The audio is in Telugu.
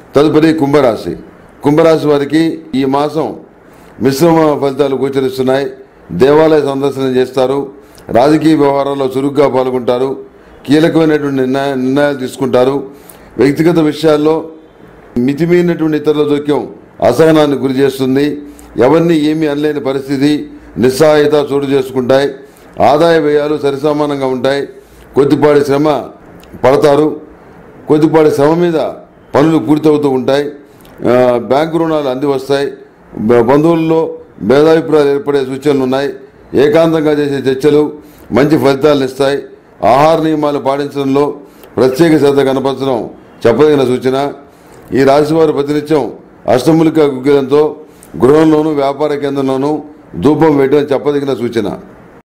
తదుపరి కుంభరాశి కుంభరాశి వారికి ఈ మాసం మిశ్రమ ఫలితాలు గోచరిస్తున్నాయి దేవాలయ సందర్శన చేస్తారు రాజకీయ వ్యవహారాల్లో చురుగ్గా పాల్గొంటారు కీలకమైనటువంటి నిర్ణయ నిర్ణయాలు తీసుకుంటారు వ్యక్తిగత విషయాల్లో మితిమీరినటువంటి ఇతరుల జోక్యం అసహనాన్ని గురి చేస్తుంది ఎవరిని ఏమీ అనలేని పరిస్థితి నిస్సహాయత చోటు చేసుకుంటాయి ఆదాయ వ్యయాలు సరిసమానంగా ఉంటాయి కొద్దిపాటి శ్రమ పడతారు కొద్దిపాటి శ్రమ మీద పనులు పూర్తవుతూ ఉంటాయి ఆ, బ్యాంకు రుణాలు అంది వస్తాయి బ- బంధువుల్లో భేదాభిప్రాయాలు ఏర్పడే సూచనలు ఉన్నాయి ఏకాంతంగా చేసే చర్చలు మంచి ఫలితాలను ఇస్తాయి ఆహార నియమాలు పాటించడంలో ప్రత్యేక శ్రద్ధ కనపరచడం చెప్పదగిన సూచన ఈ రాశివారు ప్రతినిత్యం అష్టములిక గుగ్గిలంతో గృహంలోనూ వ్యాపార కేంద్రంలోనూ ధూపం వేయడం చెప్పదగిన సూచన